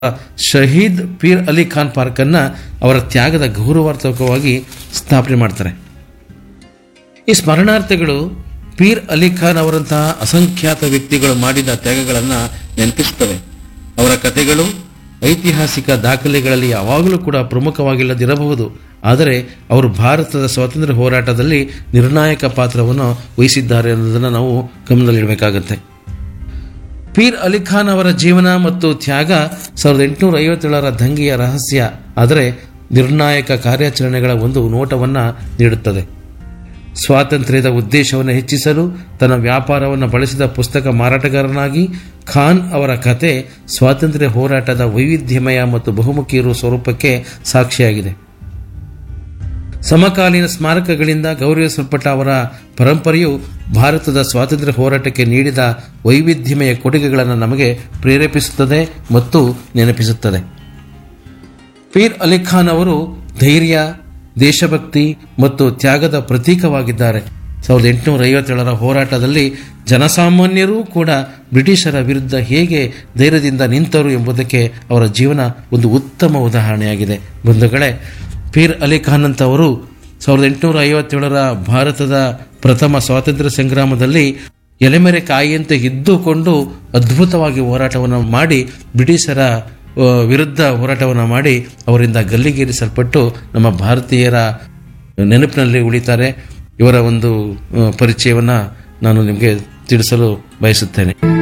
ಶಹೀದ್ Peer Ali Khan park ಅನ್ನ ಅವರ ತ್ಯಾಗದ ಗೌರವಾರ್ಥಕವಾಗಿ ಸ್ಥಾಪನೆ ಮಾಡ್ತಾರೆ ಈ ಸ್ಮರಣಾರ್ಥಗಳು ಪೀರ್ ಅಲಿ ಖಾನ್ ಅವರಂತಹ ಅಸಂಖ್ಯಾತ ವ್ಯಕ್ತಿಗಳು ಮಾಡಿದ ತ್ಯಾಗಗಳನ್ನು ನೆನಪಿಸುತ್ತವೆ ಅವರ ಕಥೆಗಳು ಐತಿಹಾಸಿಕ ದಾಖಲೆಗಳಲ್ಲಿ ಯಾವಾಗಲೂ ಕೂಡ ಪ್ರಮುಖವಾಗಿಲ್ಲದಿರಬಹುದು ಆದರೆ ಅವರು ಭಾರತದ ಸ್ವಾತಂತ್ರ್ಯ ಹೋರಾಟದಲ್ಲಿ ನಿರ್ಣಾಯಕ ಪಾತ್ರವನ್ನು ವಹಿಸಿದ್ದಾರೆ ಅನ್ನೋದನ್ನು ನಾವು ಗಮನದಲ್ಲಿಡಬೇಕಾಗತ್ತೆ ಪೀರ್ ಅಲಿ ಖಾನ್ ಅವರ ಜೀವನ ಮತ್ತು ತ್ಯಾಗ ಸಾವಿರದ ಎಂಟುನೂರ ಐವತ್ತೇಳರ ದಂಗೆಯ ರಹಸ್ಯ ಆದರೆ ನಿರ್ಣಾಯಕ ಕಾರ್ಯಾಚರಣೆಗಳ ಒಂದು ನೋಟವನ್ನು ನೀಡುತ್ತದೆ ಸ್ವಾತಂತ್ರ್ಯದ ಉದ್ದೇಶವನ್ನು ಹೆಚ್ಚಿಸಲು ತನ್ನ ವ್ಯಾಪಾರವನ್ನು ಬಳಸಿದ ಪುಸ್ತಕ ಮಾರಾಟಗಾರನಾಗಿ ಖಾನ್ ಅವರ ಕತೆ ಸ್ವಾತಂತ್ರ್ಯ ಹೋರಾಟದ ವೈವಿಧ್ಯಮಯ ಮತ್ತು ಬಹುಮುಖಿ ಇರುವ ಸ್ವರೂಪಕ್ಕೆ ಸಾಕ್ಷಿಯಾಗಿದೆ ಸಮಕಾಲೀನ ಸ್ಮಾರಕಗಳಿಂದ ಗೌರವಿಸಲ್ಪಟ್ಟ ಅವರ ಪರಂಪರೆಯು ಭಾರತದ ಸ್ವಾತಂತ್ರ್ಯ ಹೋರಾಟಕ್ಕೆ ನೀಡಿದ ವೈವಿಧ್ಯಮಯ ಕೊಡುಗೆಗಳನ್ನು ನಮಗೆ ಪ್ರೇರೇಪಿಸುತ್ತದೆ ಮತ್ತು ನೆನಪಿಸುತ್ತದೆ ಪೀರ್ ಅಲಿ ಖಾನ್ ಅವರು ಧೈರ್ಯ ದೇಶಭಕ್ತಿ ಮತ್ತು ತ್ಯಾಗದ ಪ್ರತೀಕವಾಗಿದ್ದಾರೆ ಸಾವಿರದ ಎಂಟುನೂರ ಐವತ್ತೇಳರ ಹೋರಾಟದಲ್ಲಿ ಜನಸಾಮಾನ್ಯರೂ ಕೂಡ ಬ್ರಿಟಿಷರ ವಿರುದ್ಧ ಹೇಗೆ ಧೈರ್ಯದಿಂದ ನಿಂತರು ಎಂಬುದಕ್ಕೆ ಅವರ ಜೀವನ ಒಂದು ಉತ್ತಮ ಉದಾಹರಣೆಯಾಗಿದೆ ಬಂಧುಗಳೇ ಪೀರ್ ಅಲಿ ಖಾನ್ ಅಂತವರು ಸಾವಿರದ ಎಂಟುನೂರ ಐವತ್ತೇಳರ ಭಾರತದ ಪ್ರಥಮ ಸ್ವಾತಂತ್ರ್ಯ ಸಂಗ್ರಾಮದಲ್ಲಿ ಎಲೆಮೆರೆ ಕಾಯಿಯಂತೆ ಇದ್ದುಕೊಂಡು ಅದ್ಭುತವಾಗಿ ಹೋರಾಟವನ್ನು ಮಾಡಿ ಬ್ರಿಟಿಷರ ಆ, ವಿರುದ್ಧ ಹೋರಾಟವನ್ನು ಮಾಡಿ ಅವರಿಂದ ಗಲ್ಲಿಗೇರಿಸಲ್ಪಟ್ಟು ನಮ್ಮ ಭಾರತೀಯರ ನೆನಪಿನಲ್ಲಿ ಉಳಿತಾರೆ ಇವರ ಒಂದು ಆ, ಪರಿಚಯವನ್ನು ನಾನು ನಿಮಗೆ ತಿಳಿಸಲು ಬಯಸುತ್ತೇನೆ